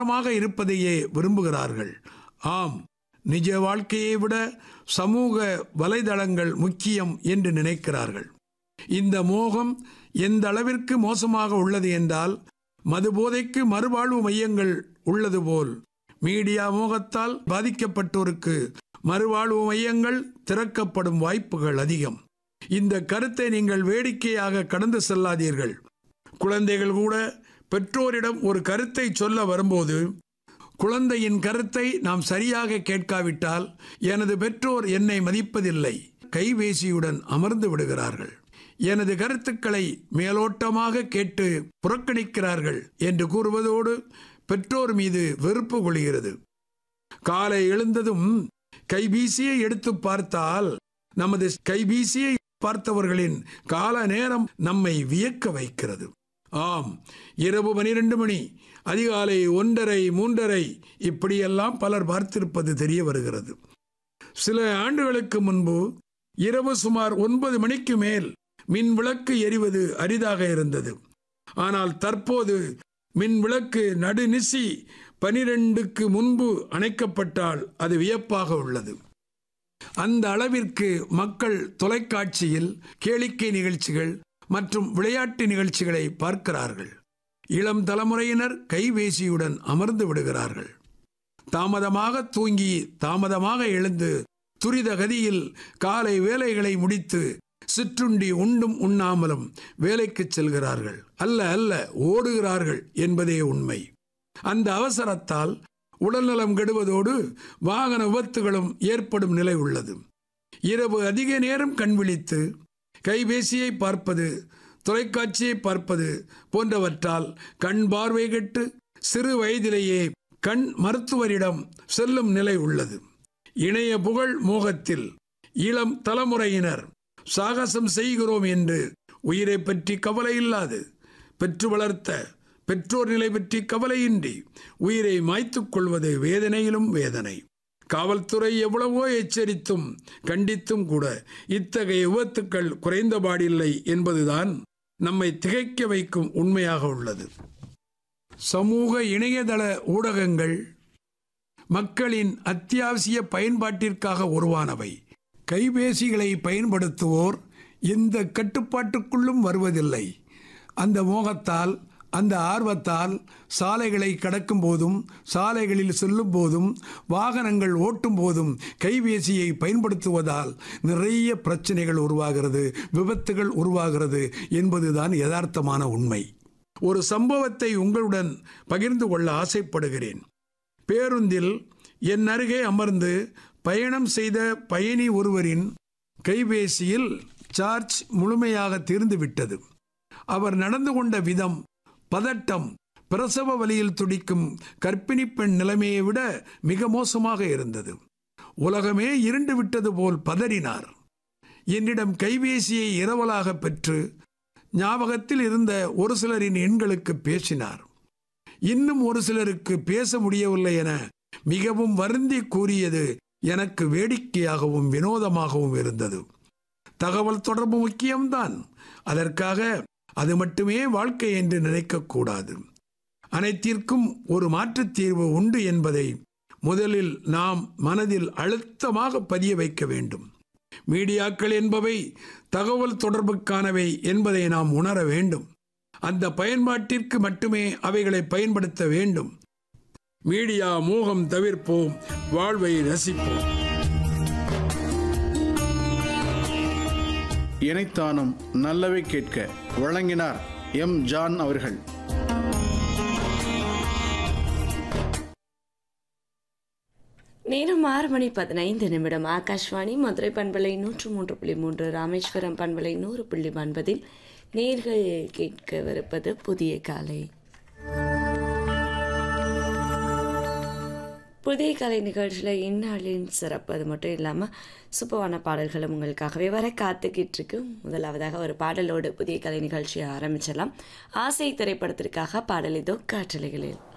மாக இருப்பதையே விரும்புகிறார்கள் ஆம் நிஜ வாழ்க்கையை விட சமூக வலைதளங்கள் முக்கியம் என்று நினைக்கிறார்கள் இந்த மோகம் எந்த அளவிற்கு மோசமாக உள்ளது என்றால் மதுபோதைக்கு மறுவாழ்வு மையங்கள் உள்ளது போல் மீடியா மோகத்தால் பாதிக்கப்பட்டோருக்கு மறுவாழ்வு மையங்கள் திறக்கப்படும் வாய்ப்புகள் அதிகம் இந்த கருத்தை நீங்கள் வேடிக்கையாக கடந்து செல்லாதீர்கள் குழந்தைகள் கூட பெற்றோரிடம் ஒரு கருத்தை சொல்ல வரும்போது குழந்தையின் கருத்தை நாம் சரியாக கேட்காவிட்டால் எனது பெற்றோர் என்னை மதிப்பதில்லை கைபேசியுடன் அமர்ந்து விடுகிறார்கள் எனது கருத்துக்களை மேலோட்டமாக கேட்டு புறக்கணிக்கிறார்கள் என்று கூறுவதோடு பெற்றோர் மீது வெறுப்பு கொள்கிறது காலை எழுந்ததும் கைபீசியை எடுத்து பார்த்தால் நமது கைபீசியை பார்த்தவர்களின் கால நேரம் நம்மை வியக்க வைக்கிறது ஆம் இரவு பனிரெண்டு மணி அதிகாலை ஒன்றரை மூன்றரை இப்படியெல்லாம் பலர் பார்த்திருப்பது தெரிய வருகிறது சில ஆண்டுகளுக்கு முன்பு இரவு சுமார் ஒன்பது மணிக்கு மேல் மின் விளக்கு எரிவது அரிதாக இருந்தது ஆனால் தற்போது மின் விளக்கு நடுநிசி பனிரெண்டுக்கு முன்பு அணைக்கப்பட்டால் அது வியப்பாக உள்ளது அந்த அளவிற்கு மக்கள் தொலைக்காட்சியில் கேளிக்கை நிகழ்ச்சிகள் மற்றும் விளையாட்டு நிகழ்ச்சிகளை பார்க்கிறார்கள் இளம் தலைமுறையினர் கைபேசியுடன் அமர்ந்து விடுகிறார்கள் தாமதமாக தூங்கி தாமதமாக எழுந்து துரித கதியில் காலை வேலைகளை முடித்து சிற்றுண்டி உண்டும் உண்ணாமலும் வேலைக்கு செல்கிறார்கள் அல்ல அல்ல ஓடுகிறார்கள் என்பதே உண்மை அந்த அவசரத்தால் உடல்நலம் கெடுவதோடு வாகன விபத்துகளும் ஏற்படும் நிலை உள்ளது இரவு அதிக நேரம் கண் விழித்து கைபேசியை பார்ப்பது தொலைக்காட்சியை பார்ப்பது போன்றவற்றால் கண் பார்வை கெட்டு சிறு வயதிலேயே கண் மருத்துவரிடம் செல்லும் நிலை உள்ளது இணைய புகழ் மோகத்தில் இளம் தலைமுறையினர் சாகசம் செய்கிறோம் என்று உயிரை பற்றி கவலை இல்லாது பெற்று வளர்த்த பெற்றோர் நிலை பற்றி கவலையின்றி உயிரை மாய்த்துக் கொள்வது வேதனையிலும் வேதனை காவல்துறை எவ்வளவோ எச்சரித்தும் கண்டித்தும் கூட இத்தகைய விபத்துக்கள் குறைந்தபாடில்லை என்பதுதான் நம்மை திகைக்க வைக்கும் உண்மையாக உள்ளது சமூக இணையதள ஊடகங்கள் மக்களின் அத்தியாவசிய பயன்பாட்டிற்காக உருவானவை கைபேசிகளை பயன்படுத்துவோர் எந்த கட்டுப்பாட்டுக்குள்ளும் வருவதில்லை அந்த மோகத்தால் அந்த ஆர்வத்தால் சாலைகளை கடக்கும் போதும் சாலைகளில் செல்லும் போதும் வாகனங்கள் ஓட்டும் போதும் கைபேசியை பயன்படுத்துவதால் நிறைய பிரச்சனைகள் உருவாகிறது விபத்துகள் உருவாகிறது என்பதுதான் யதார்த்தமான உண்மை ஒரு சம்பவத்தை உங்களுடன் பகிர்ந்து கொள்ள ஆசைப்படுகிறேன் பேருந்தில் என் அருகே அமர்ந்து பயணம் செய்த பயணி ஒருவரின் கைபேசியில் சார்ஜ் முழுமையாக தீர்ந்துவிட்டது அவர் நடந்து கொண்ட விதம் பதட்டம் பிரசவ வலியில் துடிக்கும் கர்ப்பிணி பெண் நிலைமையை விட மிக மோசமாக இருந்தது உலகமே இருண்டு விட்டது போல் பதறினார் என்னிடம் கைபேசியை இரவலாக பெற்று ஞாபகத்தில் இருந்த ஒரு சிலரின் எண்களுக்கு பேசினார் இன்னும் ஒரு சிலருக்கு பேச முடியவில்லை என மிகவும் வருந்தி கூறியது எனக்கு வேடிக்கையாகவும் வினோதமாகவும் இருந்தது தகவல் தொடர்பு முக்கியம்தான் அதற்காக அது மட்டுமே வாழ்க்கை என்று நினைக்கக்கூடாது அனைத்திற்கும் ஒரு மாற்றுத் தீர்வு உண்டு என்பதை முதலில் நாம் மனதில் அழுத்தமாக பதிய வைக்க வேண்டும் மீடியாக்கள் என்பவை தகவல் தொடர்புக்கானவை என்பதை நாம் உணர வேண்டும் அந்த பயன்பாட்டிற்கு மட்டுமே அவைகளை பயன்படுத்த வேண்டும் மீடியா மோகம் தவிர்ப்போம் வாழ்வை ரசிப்போம் இணைத்தானும் நல்லவை கேட்க வழங்கினார் எம் ஜான் அவர்கள் நேரம் ஆறு மணி பதினைந்து நிமிடம் ஆகாஷ்வாணி மதுரை பண்பலை நூற்று மூன்று புள்ளி மூன்று ராமேஸ்வரம் பண்பலை நூறு புள்ளி ஒன்பதில் நேர்கள் கேட்கவிருப்பது புதிய காலை புதிய கலை நிகழ்ச்சியில் இந்நாளின் சிறப்பு அது மட்டும் இல்லாமல் சூப்பரான பாடல்களும் உங்களுக்காகவே வர காத்துக்கிட்டு இருக்கு முதலாவதாக ஒரு பாடலோடு புதிய கலை நிகழ்ச்சியை ஆரம்பிச்சிடலாம் ஆசை திரைப்படத்திற்காக பாடல் இதோ காற்றலைகளில்